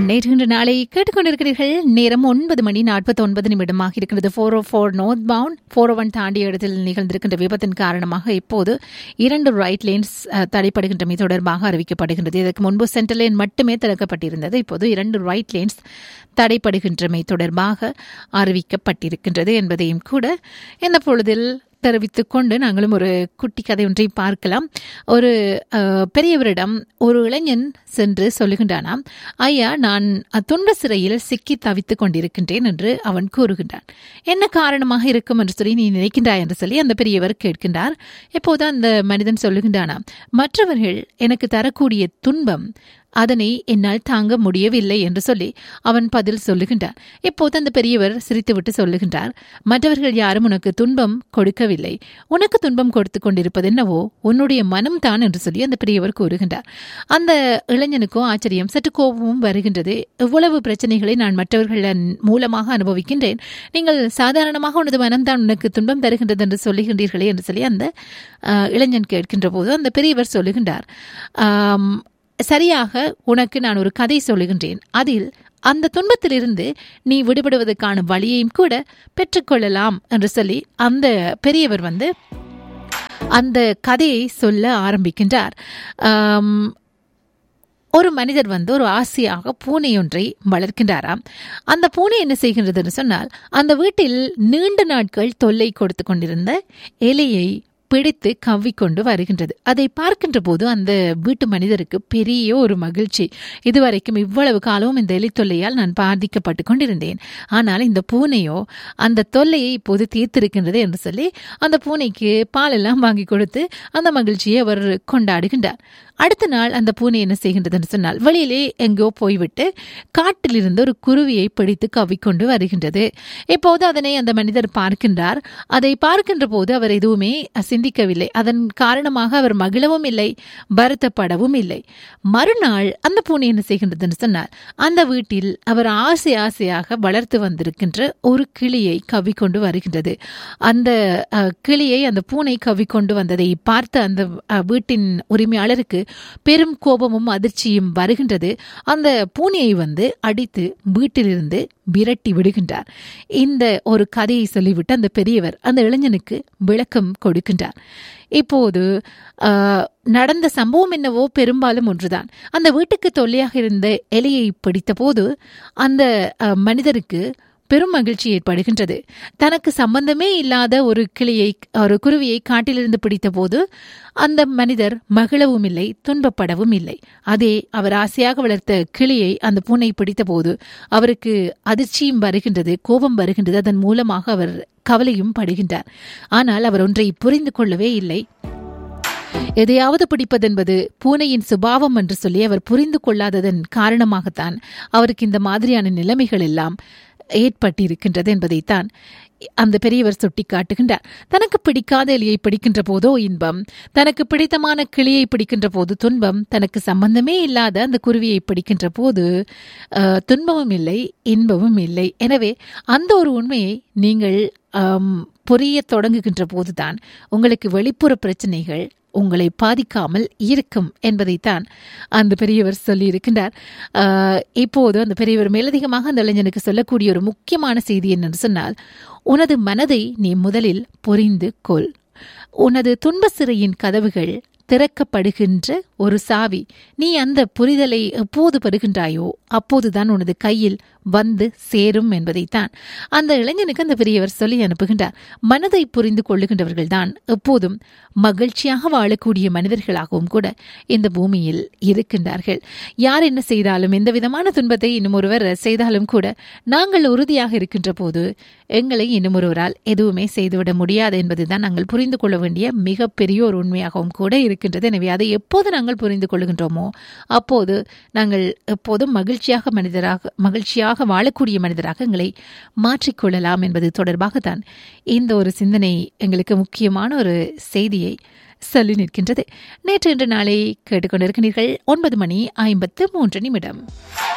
நேற்று நாளை கேட்டுக்கொண்டிருக்கிறீர்கள் நேரம் ஒன்பது மணி நாற்பத்தி ஒன்பது நிமிடமாக இருக்கிறது four O four northbound four one தாண்டிய இடத்தில் நிகழ்ந்திருக்கின்ற விபத்தின் காரணமாக இப்போது இரண்டு ரைட் லேன்ஸ் தடைப்படுகின்றமை தொடர்பாக அறிவிக்கப்படுகின்றது இதற்கு முன்பு சென்ட்ரல் லேன் மட்டுமே திறக்கப்பட்டிருந்தது இப்போது இரண்டு ரைட் லேன்ஸ் தடைப்படுகின்றமை தொடர்பாக அறிவிக்கப்பட்டிருக்கின்றது என்பதையும் கூட இந்த பொழுதில் தெரிவித்துக் கொண்டு நாங்களும் ஒரு குட்டி கதை ஒன்றை பார்க்கலாம் ஒரு அஹ், பெரியவரிடம் ஒரு இளைஞன் சென்று சொல்லுகின்றானாம் ஐயா நான் துன்ப சிறையில் சிக்கி தவித்துக் கொண்டிருக்கின்றேன் என்று அவன் கூறுகின்றான் என்ன காரணமாக இருக்கும் என்று சொல்லி நீ நினைக்கின்றாய் என்று சொல்லி அந்த பெரியவர் கேட்கின்றார் எப்போது அந்த மனிதன் சொல்லுகின்றானாம் மற்றவர்கள் எனக்கு தரக்கூடிய துன்பம் அதனை என்னால் தாங்க முடியவில்லை என்று சொல்லி அவன் பதில் சொல்லுகின்றான் இப்போது அந்த பெரியவர் சிரித்துவிட்டு சொல்லுகின்றார் மற்றவர்கள் யாரும் உனக்கு துன்பம் கொடுக்கவில்லை உனக்கு துன்பம் கொடுத்து கொண்டிருப்பது என்னவோ உன்னுடைய மனம்தான் என்று சொல்லி அந்த பெரியவர் கூறுகின்றார் அந்த இளைஞனுக்கோ ஆச்சரியம் சற்று கோபமும் வருகின்றது இவ்வளவு பிரச்சனைகளை நான் மற்றவர்கள் மூலமாக அனுபவிக்கின்றேன் நீங்கள் சாதாரணமாக உனது மனம்தான் உனக்கு துன்பம் தருகின்றது என்று சொல்லுகின்றீர்களே என்று சொல்லி அந்த அஹ், இளைஞன் கேட்கின்ற போது அந்த பெரியவர் சொல்லுகின்றார் ஆம், சரியாக உனக்கு நான் ஒரு கதை சொல்லுகின்றேன் அதில் அந்த துன்பத்திலிருந்து நீ விடுபடுவதற்கான வழியையும் கூட பெற்றுக்கொள்ளலாம் என்று சொல்லி அந்த பெரியவர் வந்து அந்த கதையை சொல்ல ஆரம்பிக்கின்றார் ஆம், ஒரு மனிதர் வந்து ஒரு ஆசையாக பூனை ஒன்றை வளர்க்கின்றாராம் அந்த பூனை என்ன செய்கின்றதுன்னு சொன்னால் அந்த வீட்டில் நீண்ட நாட்கள் தொல்லை கொடுத்து கொண்டிருந்த எலியை பிடித்து கவ்விக்கொண்டு வருகின்றது அதை பார்க்கின்ற போது அந்த வீட்டு மனிதருக்கு பெரிய ஒரு மகிழ்ச்சி இதுவரைக்கும் இவ்வளவு காலமும் இந்த எலி தொல்லையால் நான் பாதிக்கப்பட்டு கொண்டிருந்தேன் ஆனால் இந்த பூனையோ அந்த தொல்லையை இப்போது தீர்த்திருக்கின்றது என்று சொல்லி அந்த பூனைக்கு பாலெல்லாம் வாங்கி கொடுத்து அந்த மகிழ்ச்சியை அவர் கொண்டாடுகின்றார் அடுத்த நாள் அந்த பூனை என்ன செய்கின்றது என்று சொன்னால் வெளியிலே எங்கோ போய்விட்டு காட்டிலிருந்து ஒரு குருவியை பிடித்து கவ்விக்கொண்டு வருகின்றது இப்போது அதனை அந்த மனிதர் பார்க்கின்றார் அதை பார்க்கின்ற போது அவர் எதுவுமே சிந்திக்கவில்லை அதன் காரணமாக அவர் மகிழவும் இல்லை வருத்தப்படவும் இல்லை மறுநாள் அந்த பூனை என்ன செய்கின்றது என்று சொன்னால் அந்த வீட்டில் அவர் ஆசை ஆசையாக வளர்த்து வந்திருக்கின்ற ஒரு கிளியை கவ்விக்கொண்டு வருகின்றது அந்த அஹ், கிளியை அந்த பூனை கவ்விக்கொண்டு வந்ததை பார்த்த அந்த அஹ், வீட்டின் உரிமையாளருக்கு பெரும் கோபமும் அதிர்ச்சியும் வருகின்றது அந்த பூனையை வந்து அடித்து வீட்டிலிருந்து விரட்டி விடுகின்றார் இந்த ஒரு கதையை சொல்லிவிட்டு அந்த பெரியவர் அந்த இளைஞனுக்கு விளக்கம் கொடுக்கின்றார் இப்போது ஆஹ், நடந்த சம்பவம் என்னவோ பெரும்பாலும் ஒன்றுதான் அந்த வீட்டுக்கு தொல்லையாக இருந்த எலியை பிடித்தபோது அந்த ஆஹ், மனிதருக்கு பெரும் மகிழ்ச்சி ஏற்படுகின்றது தனக்கு சம்பந்தமே இல்லாத ஒரு கிளியை ஒரு குருவியை காட்டிலிருந்து பிடித்தபோது அந்த மனிதர் மகிழவும் இல்லை துன்பப்படவும் இல்லை அதே அவர் ஆசையாக வளர்த்த கிளியை அந்த பூனை பிடித்தபோது அவருக்கு அதிர்ச்சியும் வருகின்றது கோபம் வருகின்றது அதன் மூலமாக அவர் கவலையும் படுகின்றார் ஆனால் அவர் ஒன்றை புரிந்து கொள்ளவே இல்லை எதையாவது பிடிப்பதென்பது பூனையின் சுபாவம் என்று சொல்லி அவர் புரிந்து கொள்ளாததன் காரணமாகத்தான் அவருக்கு இந்த மாதிரியான நிலைமைகள் எல்லாம் ஏற்பட்டிருக்கின்றது என்பதைத்தான் அந்த பெரியவர் சுட்டி காட்டுகின்றார் தனக்கு பிடிக்காத எலியை பிடிக்கின்ற போதோ இன்பம் தனக்கு பிடித்தமான கிளியை பிடிக்கின்ற போது துன்பம் தனக்கு சம்பந்தமே இல்லாத அந்த குருவியை பிடிக்கின்ற போது அஹ், துன்பமும் இல்லை இன்பமும் இல்லை எனவே அந்த ஒரு உண்மையை நீங்கள் ஆம், புரியத் தொடங்குகின்ற போதுதான் உங்களுக்கு வெளிப்புற பிரச்சனைகள் உங்களை பாதிக்காமல் இருக்கும் என்பதைத்தான் அந்த பெரியவர் சொல்லியிருக்கின்றார் ஆஹ், இப்போது அந்த பெரியவர் மேலதிகமாக அந்த இளைஞனுக்கு சொல்லக்கூடிய ஒரு முக்கியமான செய்தி என்னன்னு சொன்னால் உனது மனதை நீ முதலில் புரிந்து கொள் உனது துன்ப சிறையின் கதவுகள் திறக்கப்படுகின்ற ஒரு சாவி நீ அந்த புரிதலை எப்போது பெறுகின்றாயோ அப்போதுதான் உனது கையில் வந்து சேரும் என்பதைத்தான் அந்த இளைஞனுக்கு அந்த பெரியவர் சொல்லி அனுப்புகின்றார் மனதை புரிந்து கொள்ளுகின்றவர்கள்தான் எப்போதும் மகிழ்ச்சியாக வாழக்கூடிய மனிதர்களாகவும் கூட இந்த பூமியில் இருக்கின்றார்கள் யார் என்ன செய்தாலும் எந்த விதமான துன்பத்தை இன்னும் ஒருவர் செய்தாலும் கூட நாங்கள் உறுதியாக இருக்கின்ற போது எங்களை இன்னும் ஒருவரால் எதுவுமே செய்துவிட முடியாது என்பதுதான் நாங்கள் புரிந்து கொள்ள வேண்டிய மிகப்பெரிய ஒரு உண்மையாகவும் கூட இருக்கின்றது எனவே அதை எப்போது நாங்கள் புரிந்து கொள்கின்றோமோ அப்போது நாங்கள் எப்போதும் மகிழ்ச்சியாக மனிதராக மகிழ்ச்சியாக வாழக்கூடிய மனிதராக எங்களை மாற்றிக்கொள்ளலாம் என்பது தொடர்பாகத்தான் இந்த ஒரு சிந்தனை எங்களுக்கு முக்கியமான ஒரு செய்தியை சொல்லி நிற்கின்றது நேற்று இன்று நாளை கேட்டுக்கொண்டிருக்கிறீர்கள் ஒன்பது மணி ஐம்பத்து மூன்று நிமிடம்